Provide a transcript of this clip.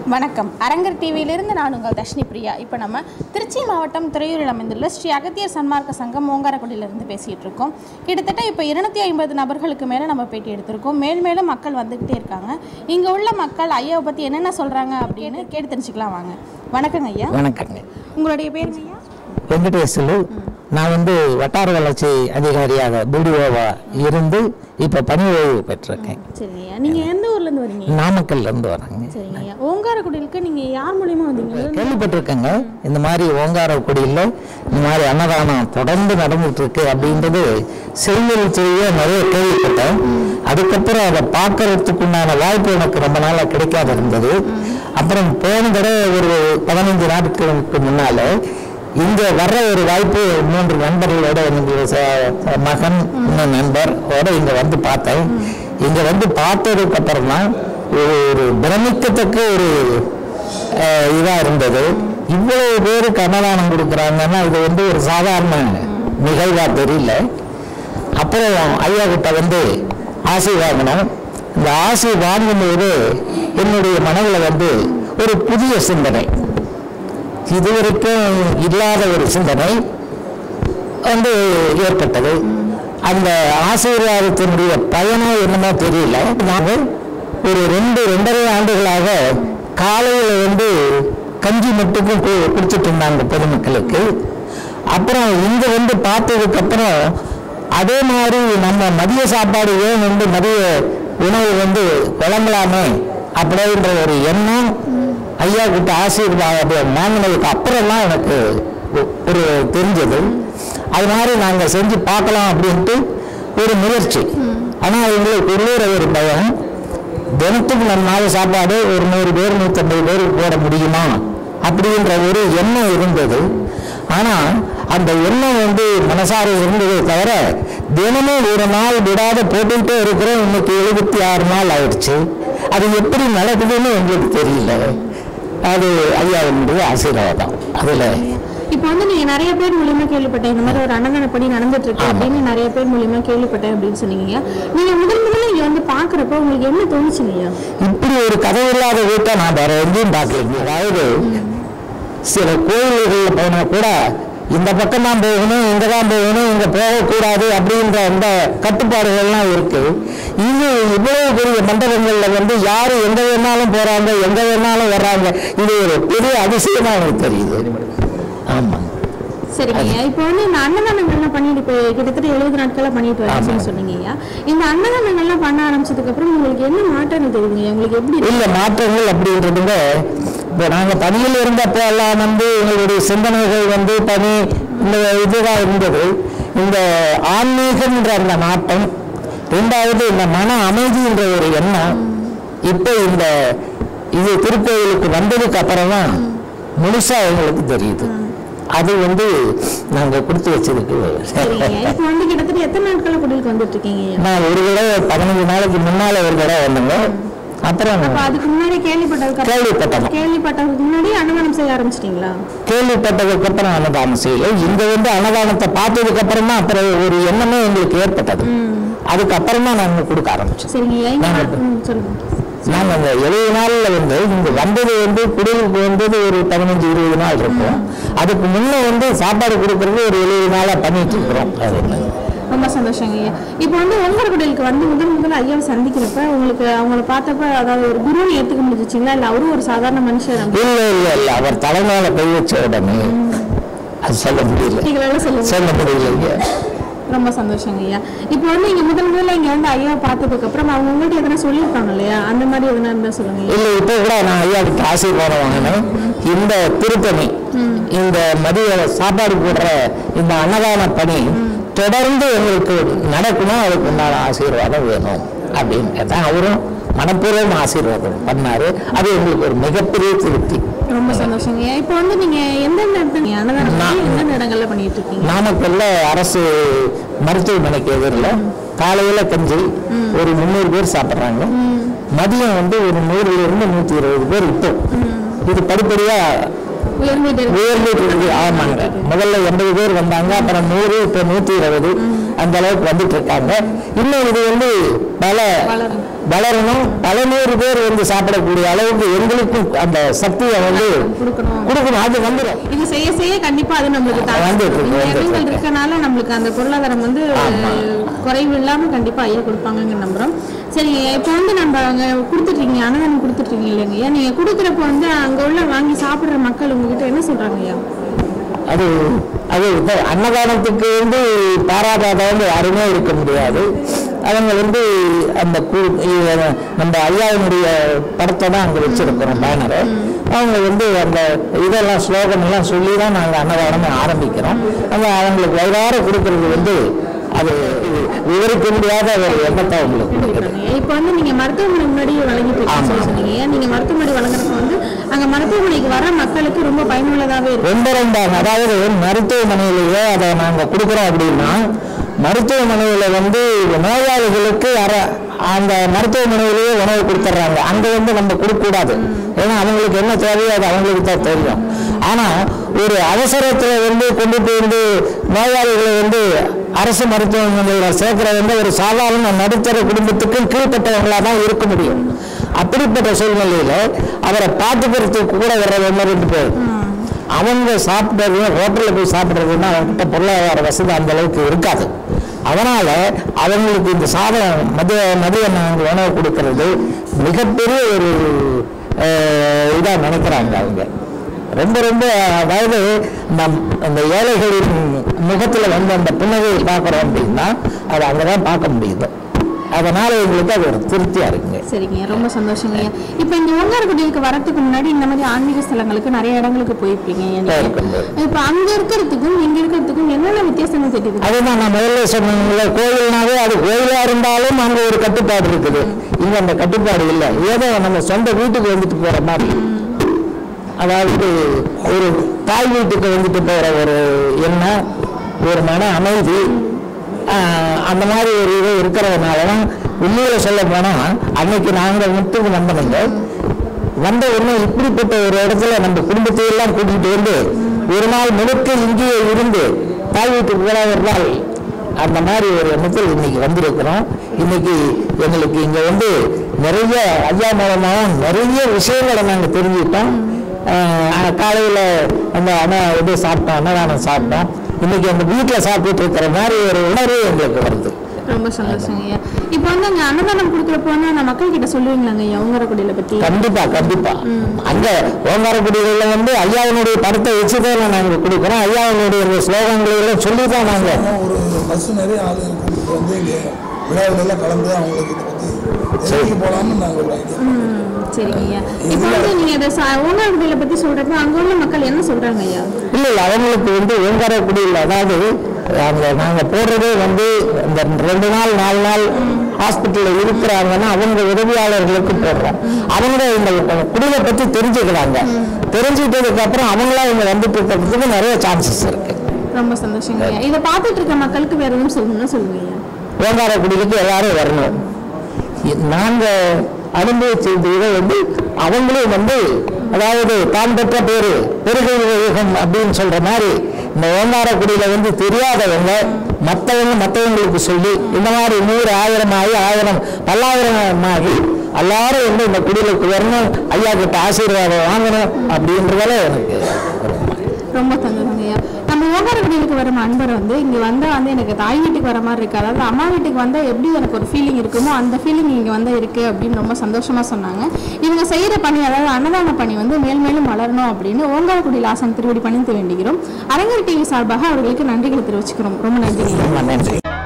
வணக்கம் அரங்கர் டிவியிலிருந்து நான் உங்கள் தர்ஷினி பிரியா இப்போ நம்ம திருச்சி மாவட்டம் துறையூரில் அமைந்துள்ள ஸ்ரீ அகத்தியர் சன்மார்க்க சங்கம் ஓங்காரக்குடியிலிருந்து பேசிகிட்டு இருக்கோம் கிட்டத்தட்ட இப்போ இருநூத்தி ஐம்பது நபர்களுக்கு மேலே நம்ம பேட்டி எடுத்திருக்கோம் மேல் மேலும் மக்கள் வந்துக்கிட்டே இருக்காங்க இங்கே உள்ள மக்கள் ஐயாவை பற்றி என்னென்ன சொல்கிறாங்க அப்படின்னு கேட்டு தெரிஞ்சுக்கலாம் வாங்க வணக்கங்க ஐயா வணக்கங்க உங்களுடைய பேர் ஐயா வெங்கடேசலு நான் வந்து வட்டார வளர்ச்சி அதிகாரியாக பிடிஓவா இருந்து இப்போ பணி ஓய்வு பெற்றிருக்கேன் சரிங்க ஐயா நீங்கள் எந்த ஊர்லேருந்து வரீங்க நாமக்கல்ல இருந்து வராங்க சரிங்க ஐயா ஓங்காரக்குடியிலுக்கு நீங்கள் யார் மூலியமாக வந்தீங்க கேள்விப்பட்டிருக்கேங்க இந்த மாதிரி ஓங்காரக்குடியில் இந்த மாதிரி அன்னதானம் தொடர்ந்து நடந்துட்டு இருக்கு அப்படின்றது செய்தியில் செய்ய நிறைய கேள்விப்பட்டேன் அதுக்கப்புறம் அதை பார்க்கறதுக்கு உண்டான வாய்ப்பு எனக்கு ரொம்ப நாளாக கிடைக்காது இருந்தது அப்புறம் போன தடவை ஒரு பதினைஞ்சு நாட்களுக்கு முன்னால இங்க வர்ற ஒரு வாய்ப்பு மூன்று நண்பர்களோட என்னுடைய ச- மகன் இன்னும் நண்பரோட இங்க வந்து பார்த்தேன் இங்க வந்து பார்த்ததுக்கு அப்புறம் தான் ஒரு ஒரு பிரமிக்கத்தக்க ஒரு அஹ், இதா இருந்தது இவ்வளவு பேருக்கு அன்னதானம் கொடுக்குறாங்கன்னா இது வந்து ஒரு சாதாரண நிகழ்வா தெரியல அப்புறம் ஐயா கிட்ட வந்து ஆசை வாங்கினோம் இந்த ஆசை வாங்கும்போது என்னுடைய மனதில் வந்து ஒரு புதிய சிந்தனை இதுவரைக்கும் இல்லாத ஒரு சிந்தனை வந்து ஏற்பட்டது அந்த ஆசீர்வாதத்தினுடைய பயனோ என்னமோ தெரியல நாங்கள் ஒரு ரெண்டு ரெண்டரை ஆண்டுகளாக காலையில் வந்து கஞ்சி மட்டுக்கும் கு- குடிச்சிட்டு இருந்தாங்க பொதுமக்களுக்கு அப்புறம் இங்க வந்து பார்த்ததுக்கு அப்புறம் அதே மாதிரி நம்ம மதிய சாப்பாடு ஏன் வந்து மதிய உணவு வந்து வழங்கலாமே அப்படின்ற ஒரு எண்ணம் ஐயா கிட்ட ஆசீர்வாதம் வாங்கினதுக்கு அப்புறம் தான் எனக்கு ஒ- ஒரு தெரிஞ்சது அது மாதிரி நாங்கள் செஞ்சு பார்க்கலாம் அப்படின்ட்டு ஒரு முயற்சி ஆனால் எங்களுக்கு உள்ளூர ஒரு பயம் தினத்துக்கு நம்ம நாள் சாப்பாடு ஒரு நூறு பேர் நூற்றம்பது பேர் போட முடியுமா அப்படின்ற ஒரு எண்ணம் இருந்தது ஆனால் அந்த எண்ணம் வந்து மனசார இருந்ததே தவிர தினமும் ஒரு நாள் விடாத போட்டுக்கிட்டே இருக்கிறோம் இன்னைக்கு எழுபத்தி ஆறு நாள் ஆயிடுச்சு அது எப்படி நடக்குதுன்னு எங்களுக்கு தெரியல அது ஐயாவுடைய ஆசீர்வாதம் அதில் இப்போ வந்து நீங்க நிறைய பேர் மூலியமா கேள்விப்பட்டேன் இந்த மாதிரி ஒரு அன்னதானப்படி நடந்துட்டு இருக்கு அப்படின்னு நிறைய பேர் மூலியமா கேள்விப்பட்டேன் அப்படின்னு சொன்னீங்க நீங்க முதல் முதல்ல இங்க வந்து பாக்குறப்ப உங்களுக்கு என்ன தோணுச்சுங்க ஐயா இப்படி ஒரு கதை இல்லாத வீட்டை நான் வேற எங்கேயும் பார்க்கல அதாவது சில கோயில்களில் போனா கூட இந்த பக்கம் தான் போகணும் இங்க தான் போகணும் இங்க போகக்கூடாது அப்படின்ற அந்த கட்டுப்பாடுகள்லாம் இருக்கு இது இவ்வளவு பெரிய மண்டபங்கள்ல வந்து யாரு எங்க வேணாலும் போறாங்க எங்க வேணாலும் வர்றாங்க இது ஒரு பெரிய அதிசயமா எனக்கு தெரியுது ஆமாங்க சரிங்க ஐயா இப்போ வந்து இந்த அன்னதானங்கள்லாம் பண்ணிட்டு இப்போ கிட்டத்தட்ட எழுபது நாட்களா பண்ணிட்டு வரேன்னு சொன்னீங்க ஐயா இந்த அன்னதானங்கள்லாம் பண்ண ஆரம்பிச்சதுக்கு அப்புறம் உங்களுக்கு என்ன மாற்றம் தெரியுதுங்க ஐயா? உங்களுக்கு எப்படி இருக்கு? இல்ல மாற்றங்கள் அப்படின்றதுங்க இப்போ நாங்க பணியில் இருந்தப்போ எல்லாம் வந்து எங்களுடைய சிந்தனைகள் வந்து பணி இந்த இதுதான் இருந்தது இந்த ஆன்மீகம்ன்ற அந்த நாட்டம் ரெண்டாவது இந்த மன அமைதின்ற ஒரு எண்ணம் இப்போ இந்த இது திருக்கோயிலுக்கு வந்ததுக்கு அப்புறம் தான் முழுசா எங்களுக்கு தெரியுது அது வந்து நாங்க கொடுத்து வச்சதுக்கு சரிங்க ஐயா. இப்போ வந்து கிட்டத்தட்ட எத்தனை நாட்களா குடிலுக்கு வந்துட்டு இருக்கீங்க ஐயா? நான் ஒரு தடவை பதினஞ்சு நாளைக்கு முன்னால ஒரு தடவை வந்தேங்க அப்புறம் அப்ப அதுக்கு முன்னாடி கேள்விப்பட்டதுக்கு அப்புறம் கேள்விப்பட்டோம் கேள்விப்பட்டதுக்கு முன்னாடி அன்னதானம் செய்ய ஆரம்பிச்சிட்டீங்களா கேள்விப்பட்டதுக்கு அப்புறம் அன்னதானம் செய்யல இங்க வந்து அன்னதானத்தை பார்த்ததுக்கு அப்புறம் தான் அப்புறம் ஒரு எண்ணமே எங்களுக்கு ஏற்பட்டது அதுக்கப்புறம் தான் நாங்க கொடுக்க ஆரம்பிச்சோம் சரிங்க ஐயா. இங்க நாங்க- ம், சொல்லுங்க நாங்க அந்த எழுபது நாள்ல வந்து இங்க வந்தது வந்து குடிலுக்கு வந்தது ஒரு பதினஞ்சு இருபது நாள் இருக்கும் அதுக்கு முன்ன வந்து சாப்பாடு கொடுக்கறது ஒரு எழுபது நாளா பண்ணிட்டு இருக்கிறோம் அது என்ன. ரொம்ப சந்தோஷங்க ஐயா இப்போ வந்து ஒவ்வொரு குடிலுக்கு வந்து முதல் முதல்ல ஐயாவை சந்திக்கிறப்ப உங்களுக்கு அவங்கள பார்த்தப்ப அதாவது ஒரு குருன்னு ஏத்துக்க முடிஞ்சிச்சிங்களா இல்ல அவரும் ஒரு சாதாரண மனுஷர் இல்ல இல்ல இல்ல அவர் தலைமையில கை வச்ச உடனே அது சொல்ல முடியல நீங்களால சொல்லுங்க சொல்ல முடியலைங்க ரொம்ப சந்தோஷங்க ஐயா இப்போ வந்து இங்க முதல் முதல்ல இங்க வந்து ஐயாவை பார்த்ததுக்கு அப்புறம் அவங்க உங்கள்கிட்ட எதனா சொல்லியிருப்பாங்க இல்லையா அந்த மாதிரி எதனா இருந்தா சொல்லுங்க ஐயா. இல்ல இப்ப கூட நான் ஐயாவுக்கு ஆசீர்வாதம் வாங்கினேன் இந்த திருப்பணி இந்த மதிய சாப்பாடு போடுற இந்த அன்னதான பணி தொடர்ந்து எங்களுக்கு நடக்கணும் அதுக்கு உண்டான ஆசீர்வாதம் வேணும் அப்படின்னு கேட்டேன் அவரும் மனப்பூர்வம் ஆசீர்வாதம் பண்ணாரு அது எங்களுக்கு ஒரு மிகப்பெரிய திருப்தி ரொம்ப சந்தோஷங்க ஐயா இப்போ வந்து நீங்க எந்தெந்த இடத்துல அன்னதானம் பண்ணி எந்தெந்த இடங்கள்ல பண்ணிட்டு இருக்கீங்க நாமக்கல்ல அரசு மருத்துவமனைக்கு எதிரில் காலையில கஞ்சி ஒரு முந்நூறு பேர் சாப்பிட்றாங்க மதியம் வந்து ஒரு நூறுல இருந்து நூத்தி இருபது பேர் இப்போ இது படிப்படியா உயர்ந்துட்டு இருக்கு. உயர்ந்துட்டு இருக்குது ஆமாங்க முதல்ல எண்பது பேர் வந்தாங்க அப்புறம் நூறு இப்போ நூற்றி இருபது அந்த அளவுக்கு வந்துட்டு இருக்காங்க இன்னும் இது வந்து பல வளரும். வளரணும் பல நூறு பேர் வந்து சாப்பிடக்கூடிய அளவுக்கு எங்களுக்கும் அந்த சக்தியை வந்து கொடுக்கணும் கொடுக்கணும் அது வந்துடும் இது செய்ய செய்ய கண்டிப்பா அது நம்மளுக்கு தாக்கம். வந்துட்டு இருக்கு, இந்த வந்துட்டு இடங்கள் இருக்கு. இருக்கனால நம்மளுக்கு அந்த பொருளாதாரம் வந்து குறைவு இல்லாம கண்டிப்பா ஐயா கொடுப்பாங்கன்னு நம்புறோம் சரி இப்போ வந்து நம்ம அங்க கொடுத்துட்றீங்க அன்னதானம் கொடுத்துட்றீங்க இல்லைங்க ஐயா நீங்க கொடுக்குறப்ப வந்து அங்க உள்ள வாங்கி சாப்பிடுற மக்கள் உங்ககிட்ட என்ன சொல்றாங்க ஐயா அது அது இப்ப அன்னதானத்துக்கு வந்து பாராட்டாதவங்க யாருமே இருக்க முடியாது அவங்க வந்து அந்த கு- இ- நம்ம ஐயாவினுடைய படத்தை தான் அங்கே வச்சிருக்கிறோம் பேனரை அவங்க வந்து அந்த இதெல்லாம் ஸ்லோகம் எல்லாம் சொல்லி தான் நாங்கள் அன்னதானமே ஆரம்பிக்கிறோம் அந்த அவங்களுக்கு வயிறார கொடுக்கறது வந்து அது விவரிக்க முடியாத ஒரு எண்ணத்தை அவங்களுக்கு கொடுக்குது கொடுக்குறாங்க. இப்போ வந்து நீங்க மருத்துவமனை முன்னாடி வழங்கிட்டு இருக்கீங்கன்னு சொல்லி சொன்னீங்க ஏன் நீங்க மருத்துவமனை வழங்குறப்ப வந்து அங்க மருத்துவமனைக்கு வர மக்களுக்கு ரொம்ப பயனுள்ளதாவே இருக்கும் ரொம்ப ரொம்ப அதாவது மருத்துவமனையிலேயே அதை நாங்கள் கொடுக்குறோம் அப்படின்னா மருத்துவமனையில் வந்து நோயாளிகளுக்கு அர அந்த மருத்துவமனையிலேயே உணவு கொடுத்துட்றாங்க அங்கே வந்து நம்ம கொடுக்கக்கூடாது ஏன்னா அவங்களுக்கு என்ன தேவையோ அது அவங்களுக்கு தான் தெரியும் ஆனால் ஒரு அவசரத்தில் வந்து கொண்டு போய் வந்து நோயாளிகளை வந்து அரசு மருத்துவமனையில் சேர்க்கிற வந்து ஒரு சாதாரண நடுத்தர குடும்பத்துக்கும் கீழ்ப்பட்டவங்களாக தான் இருக்க முடியும் அப்படிப்பட்ட சூழ்நிலையில் அவரை பார்த்துக்கிறதுக்கு கூட வர்றது ஒன்று ரெண்டு பேர் அவங்க சாப்பிட்றது ஹோட்டலில் போய் சாப்பிட்றதுன்னா அவங்ககிட்ட பொருளாதார வசதி அந்த அளவுக்கு இருக்காது அதனால அவங்களுக்கு இந்த சாதம் மதிய மதிய நாங்கள் உணவு கொடுக்கறது மிகப்பெரிய ஒரு இதாக நினைக்கிறாங்க அவங்க ரொம்ப ரொம்ப அதாவது நம் அந்த ஏழைகளின் முகத்தில் வந்து அந்த புன்னகையை பார்க்குறோம் அப்படின்னா அது அங்கே தான் பார்க்க முடியுது அதனால எங்களுக்கு அது ஒரு திருப்தியாக இருக்குங்க சரிங்க ரொம்ப சந்தோஷங்க ஐயா இப்போ இந்த ஓங்காரக்குடியிலுக்கு வரதுக்கு முன்னாடி இந்த மாதிரி ஆன்மீக ஸ்தலங்களுக்கு நிறைய இடங்களுக்கு போயிருப்பீங்க ஐயா நீங்க. போயிருக்கேன். இப்போ அங்க இருக்கிறதுக்கும் இங்க இருக்கிறதுக்கும் என்னென்ன வித்தியாசங்கள் தெரியுது அதுதான் நான் முதல்ல சொன்னீங்களே கோயில்னாவே அது கோயிலா இருந்தாலும் அங்க ஒரு கட்டுப்பாடு இருக்குது இங்க அந்த கட்டுப்பாடு இல்லை ஏதோ நம்ம சொந்த வீட்டுக்கு வந்துட்டு போற மாதிரி அதாவது ஒரு தாய் வீட்டுக்கு வந்துட்டு போற ஒரு எண்ணம் ஒரு மன அமைதி ஆஹ், அந்த மாதிரி ஒரு இது இருக்கிறதுனால தான் உண்மையில சொல்ல போனா அன்னைக்கு நாங்கள் மட்டும் வந்தவங்க வந்த உடனே இப்படிப்பட்ட ஒரு இடத்துல நம்ம குடும்பத்தை எல்லாம் கூட்டிகிட்டு வந்து ஒரு நாள் முழுக்க இங்கேயே இருந்து தாய் வீட்டுக்கு போல ஒரு நாள் அந்த மாதிரி ஒரு எண்ணத்தில் இன்னைக்கு வந்திருக்கிறோம் இன்னைக்கு எங்களுக்கு இங்க வந்து நிறைய ஐயா மூலமாகவும் நிறைய விஷயங்களை நாங்கள் தெரிஞ்சுக்கிட்டோம் ஆஹ் காலையில் அந்த அண்ணா இது சாப்பிட்டோம் அன்னதானம் சாப்பிட்டோம் இன்னைக்கு அந்த வீட்டில் சாப்பிட்டு இருக்கிற மாதிரி ஒரு உணர்வு எங்களுக்கு வருது ரொம்ப சந்தோஷங்க ஐயா இப்போ வந்து அங்க அன்னதானம் கொடுக்குறப்போ வந்து அந்த மக்கள் கிட்ட சொல்லுவீங்களாங்க ஐயா ஓங்காரக்குடியில பத்தி கண்டிப்பா கண்டிப்பா அங்க ஓங்காரக்குடியில வந்து ஐயாவினுடைய படத்தை வச்சுதான் நாங்க கொடுக்குறோம் ஐயாவினுடைய இந்த ஸ்லோகங்களை எல்லாம் சொல்லி தான் நாங்க ஒரு பஸ் நிறைய ஆள் இருக்கிறதுக்கு வந்து இங்கே விழாவில் எல்லாம் கலந்து அவங்களுக்கு இதை பற்றி தெரிவிக்க போகலாம்னு நாங்கள் ஒரு ஐடியா ம், சரிங்க ஐயா இப்போ வந்து நீங்க இதை ச- ஓங்காரக்குடியில பத்தி சொல்றப்ப அங்க உள்ள மக்கள் என்ன சொல்றாங்க ஐயா இல்ல இல்ல அவங்களுக்கு வந்து ஓங்காரக்குடியில் அதாவது அங்க நாங்க போடுறதே வந்து இந்த ரெண்டு நாள் நாலு நாள் ஹாஸ்பிட்டல்ல இருக்கிறாங்கன்னா அவங்க உதவியாளர்களுக்கு போடுறோம் அவங்க இந்த குடியை பத்தி தெரிஞ்சுக்கிறாங்க தெரிஞ்சுக்கிட்டதுக்கு அப்புறம் அவங்களா இங்க வந்துட்டு இருக்கிறதுக்கு நிறைய சான்சஸ் இருக்கு ரொம்ப சந்தோஷங்க ஐயா இதை பார்த்துட்டு இருக்க மக்களுக்கு வேற எதுவும் சொல்லணும்னா சொல்லுங்க ஐயா ஓங்காரக்குடியிலுக்கு எல்லாரும் வரணும் இ- நாங்க அனுபவிச்ச இந்த இதை வந்து அவங்களும் வந்து அதாவது தான் பெற்ற பேரு பெருகை யுகம் அப்படின்னு சொல்ற மாதிரி இந்த ஓங்காரக்குடியில வந்து தெரியாதவங்க மற்றவங்க மற்றவங்களுக்கு சொல்லி இந்த மாதிரி நூறு ஆயிரம் ஆகி ஆயிரம் பல்லாயிரம் ஆகி எல்லாரும் வந்து இந்த குடிலுக்கு வரணும் ஐயா கிட்ட ஆசீர்வாதம் வாங்கணும் அப்படின்றதால எனக்கு ரொம்ப சந்தோஷங்க ஐயா நம்ம ஓங்காரக்குடியிலுக்கு வர அன்பர் வந்து இங்க வந்தா வந்து எனக்கு தாய் வீட்டுக்கு வர மாதிரி இருக்கு அதாவது அம்மா வீட்டுக்கு வந்தா எப்படி எனக்கு ஒரு ஃபீலிங் இருக்குமோ அந்த ஃபீலிங் இங்க வந்து இருக்கு அப்படின்னு ரொம்ப சந்தோஷமா சொன்னாங்க இவங்க செய்யற பணி அதாவது அன்னதான பணி வந்து மேல் மேலும் வளரணும் அப்படின்னு ஓங்காரக்குடியில் ஆசன் திருவடி பணிந்து வேண்டுகிறோம் அரங்கர் டிவி சார்பாக அவர்களுக்கு நன்றிகளை தெரிவிச்சுக்கிறோம் ரொம்ப நன்றி ரொம்ப நன்றி